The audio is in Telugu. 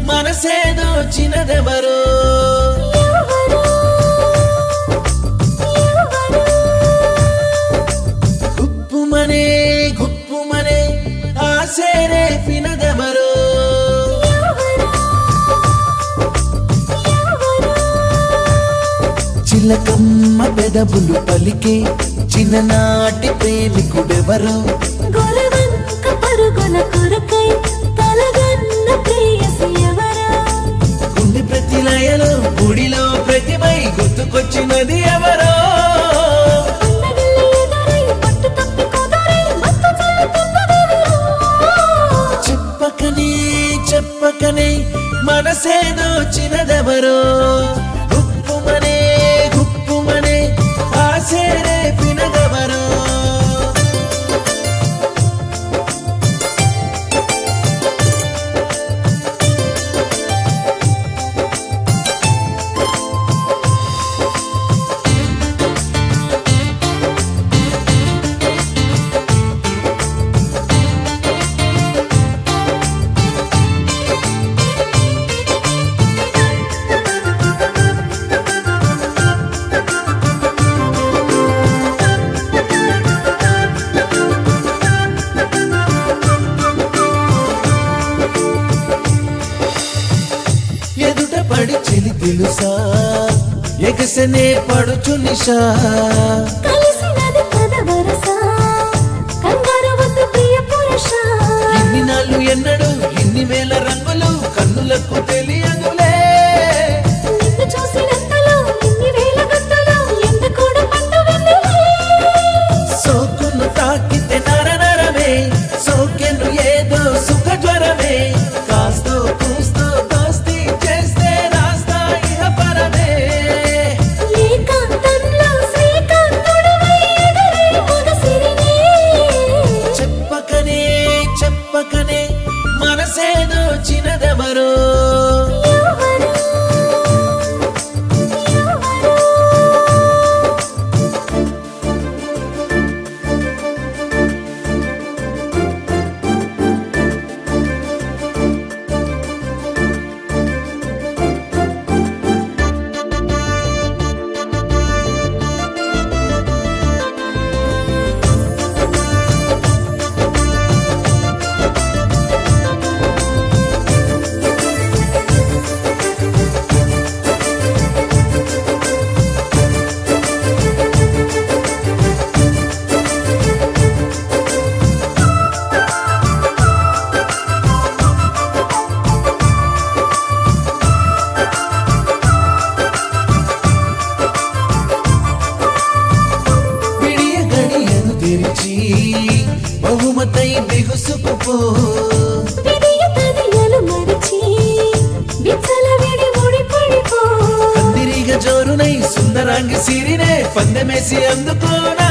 మనసేదో చిన్నదెవరో ఎవరు ఎవరు గుప్పుమనే గుప్పుమనే ఆసేరే పినదెవరో చిలకమ్మ పెదవులు పలికే చిన్ననాటి ప్రేమికుడెవరో గొరవంక పరుగుల కొరకై తలగన్న ప్రేయసి ఎవరా గుండె ప్రతి లయలో గుడిలో ప్రతిమై గుర్తుకొచ్చినది ఎవరో అన్నగిల్లి ఎదరై పట్టు తప్పి కుదరై మత్తు చల్లుతున్నదెవరో చెప్పకనే చెప్పకనే మనసేదో చిన్నదెవరో గుప్పుమనే గుప్పుమనే ఆసేరే పినదెవరో ఎదుట పడి చెలి తెలుసా ఎగసనే పడుచు నిషా కలిసినది పద వరస కంగారు వద్దు ప్రియ పురుష ఇన్ని నాళ్ళు ఎన్నడు ఇన్ని వేల రంగులు కన్నులకు తెలియదులే నిన్ను చూసినంతలో ఇన్ని వేల గంటలు ఎండ కూడా పండు వెన్నెలే సోకును తాకితే నర నరమే సోకెను ఏదో సుఖ జ్వరమే కాస్తో కూస్తో దోస్తి చేస్తే రాస్తా ఇహ పరమే ఏకాంతంలో శ్రీకాంతుడివై ఎదురే ముగసిరినే. చెప్పకనే చెప్పకనే మనసేదో చిన్నదెవరో ఎవరు? ఎవరు? విడియ గడియను తెరిచి బహుమతై బిగుసుకుపో విధియ తదియలు మరిచి, విచ్చలవిడి ఊడిపడిపో. కందిరిగ జోరునై సుందరాంగి సిరినే పందెమేసి అందుకోనా